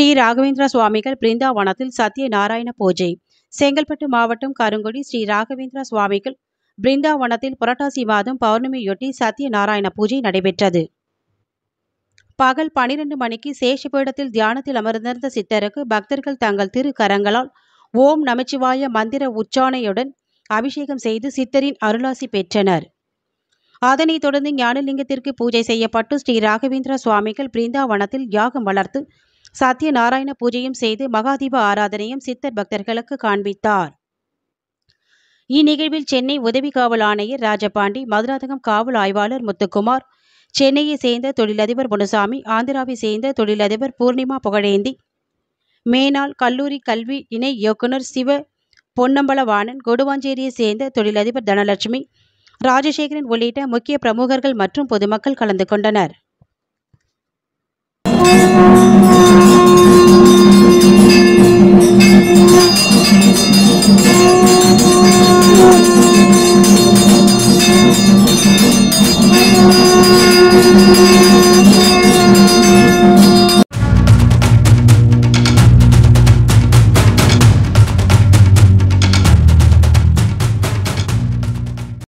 ராகவேந்திர சுவாமிகள் பிருந்தாவனத்தில் சத்ய நாராயண பூஜை செங்கல்பட்டு மாவட்டம் கருங்குடி ஸ்ரீ ராகவேந்திர சுவாமிகள் பிருந்தாவனத்தில் புரட்டாசி மாதம் பௌர்ணமியொட்டி சத்ய நாராயண பூஜை நடைபெற்றது பகல் பனிரெண்டு மணிக்கு சேஷபீடத்தில் தியானத்தில் அமர்ந்திருந்த சித்தருக்கு பக்தர்கள் தங்கள் திரு கரங்களால் ஓம் நமச்சிவாய மந்திர உச்சாணையுடன் அபிஷேகம் செய்து சித்தரின் அருளாசி பெற்றனர் அதனைத் தொடர்ந்து ஞானலிங்கத்திற்கு பூஜை செய்யப்பட்டு ஸ்ரீ ராகவேந்திர சுவாமிகள் பிருந்தாவனத்தில் யாகம் வளர்த்து சத்யநாராயண பூஜையும் செய்து மகாதீப ஆராதனையும் சித்தர் பக்தர்களுக்கு காண்பித்தார் இந்நிகழ்வில் சென்னை உதவி காவல் ஆணையர் ராஜபாண்டி மதுராந்தகம் காவல் ஆய்வாளர் முத்துக்குமார் சென்னையை சேர்ந்த தொழிலதிபர் முனுசாமி ஆந்திராவை சேர்ந்த தொழிலதிபர் பூர்ணிமா புகழேந்தி மேனாள் கல்லூரி கல்வி இணை இயக்குனர் சிவ பொன்னம்பலவாணன் கொடுவாஞ்சேரியை சேர்ந்த தொழிலதிபர் தனலட்சுமி ராஜசேகரன் உள்ளிட்ட முக்கிய பிரமுகர்கள் மற்றும் பொதுமக்கள் கலந்து கொண்டனர்